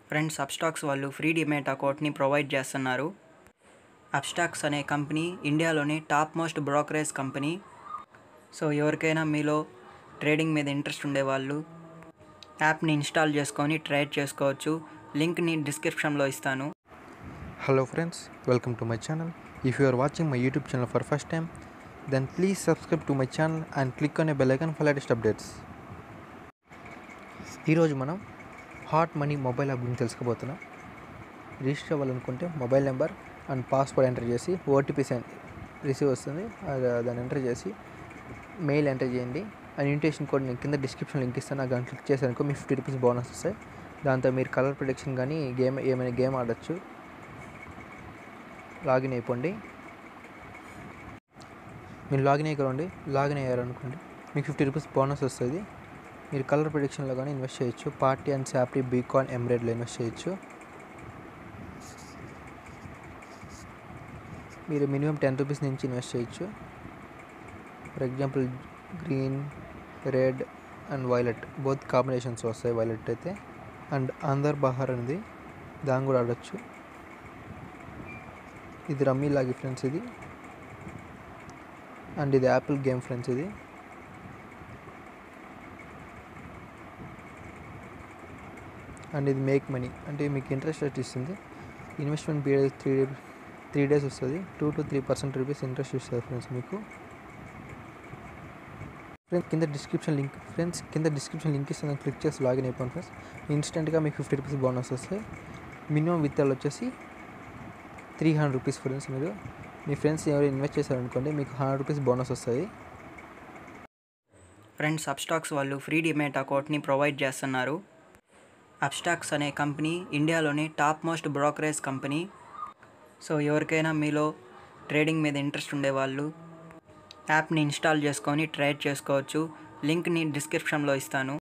Friends Upstox వాళ్ళు free demat అకౌంట్ని provide చేస్తున్నారు అప్స్టాక్స్ అనే కంపెనీ ఇండియాలోని top most brokerage company so ఎవరికైనా మీలో ట్రేడింగ్ మీద ఇంట్రెస్ట్ ఉండేవాళ్ళు యాప్ని ఇన్స్టాల్ చేసుకొని ట్రేడ్ చేసుకోవచ్చు లింక్ని డిస్క్రిప్షన్లో ఇస్తాను Hello friends, welcome to my channel. If you are watching my YouTube channel for first time, then please subscribe to my channel and click on a bell icon for latest updates. ఈరోజు మనం hot money mobile app గురించి తెలుసుకోబోతున్నాం register అవ్వాలనుకుంటే mobile number and password enter చేసి OTP send receive వస్తుంది అది దాన్ని enter చేసి మెయిల్ ఎంటర్ చేయండి అండ్ ఇన్విటేషన్ కోడ్ నేను కింద డిస్క్రిప్షన్ లింక్ ఇస్తాను ఆ దాన్ని క్లిక్ చేశానుకో మీ ఫిఫ్టీ రూపీస్ బోనస్ వస్తాయి దాంతో మీరు కలర్ ప్రొడక్షన్ కానీ గేమ్ ఏమైనా గేమ్ ఆడొచ్చు లాగిన్ అయిపోండి మీరు లాగిన్ అయ్యారండి లాగిన్ అయ్యారనుకోండి మీకు ఫిఫ్టీ రూపీస్ బోనస్ వస్తుంది మీరు కలర్ ప్రొడిక్షన్లో కానీ ఇన్వెస్ట్ చేయొచ్చు పార్టీ అండ్ శాప్టీ బీకాన్ ఎంబ్రాయిడ్లో ఇన్వెస్ట్ చేయొచ్చు మీరు మినిమం టెన్ రూపీస్ నుంచి ఇన్వెస్ట్ చేయొచ్చు for example green red and violet both combinations వస్తాయి వైలెట్ అయితే అండ్ అందర్ బహార్ అనేది దాన్ని కూడా ఆడొచ్చు ఇది రమ్మీ లాగి ఫ్రెండ్స్ ఇది అండ్ ఇది యాపిల్ గేమ్ ఫ్రెండ్స్ ఇది అండ్ ఇది మేక్ మనీ అంటే మీకు ఇంట్రెస్ట్ రేట్ ఇస్తుంది investment period three three days వస్తుంది two to three percent rupees interest ఇస్తుంది ఫ్రెండ్స్ మీకు ఫ్రెండ్స్ కింద డిస్క్రిప్షన్ లింక్ ఫ్రెండ్స్ కింద డిస్క్రిప్షన్ లింక్ ఇస్తుంది క్లిక్ చేసి లాగిన్ అయిపోండి ఫ్రెండ్స్ ఇన్స్టెంట్గా మీకు ఫిఫ్టీ రూపీస్ బోనస్ వస్తాయి మినిమం విత్డ్రాల్ వచ్చేసి త్రీ హండ్రెడ్ రూపీస్ ఫ్రెండ్స్ మీరు మీ ఫ్రెండ్స్ ఎవరు ఇన్వెస్ట్ చేశారనుకోండి మీకు హండ్రెడ్ రూపీస్ బోనస్ వస్తుంది ఫ్రెండ్స్ అప్స్టాక్స్ వాళ్ళు ఫ్రీ డిమేట్ అకౌంట్ని ప్రొవైడ్ చేస్తున్నారు అప్స్టాక్స్ అనే కంపెనీ ఇండియాలోని top most brokerage company so ఎవరికైనా మీలో ట్రేడింగ్ మీద ఇంట్రెస్ట్ ఉండేవాళ్ళు యాప్ని ఇన్స్టాల్ చేసుకొని ట్రేడ్ చేసుకోవచ్చు లింక్ని డిస్క్రిప్షన్లో ఇస్తాను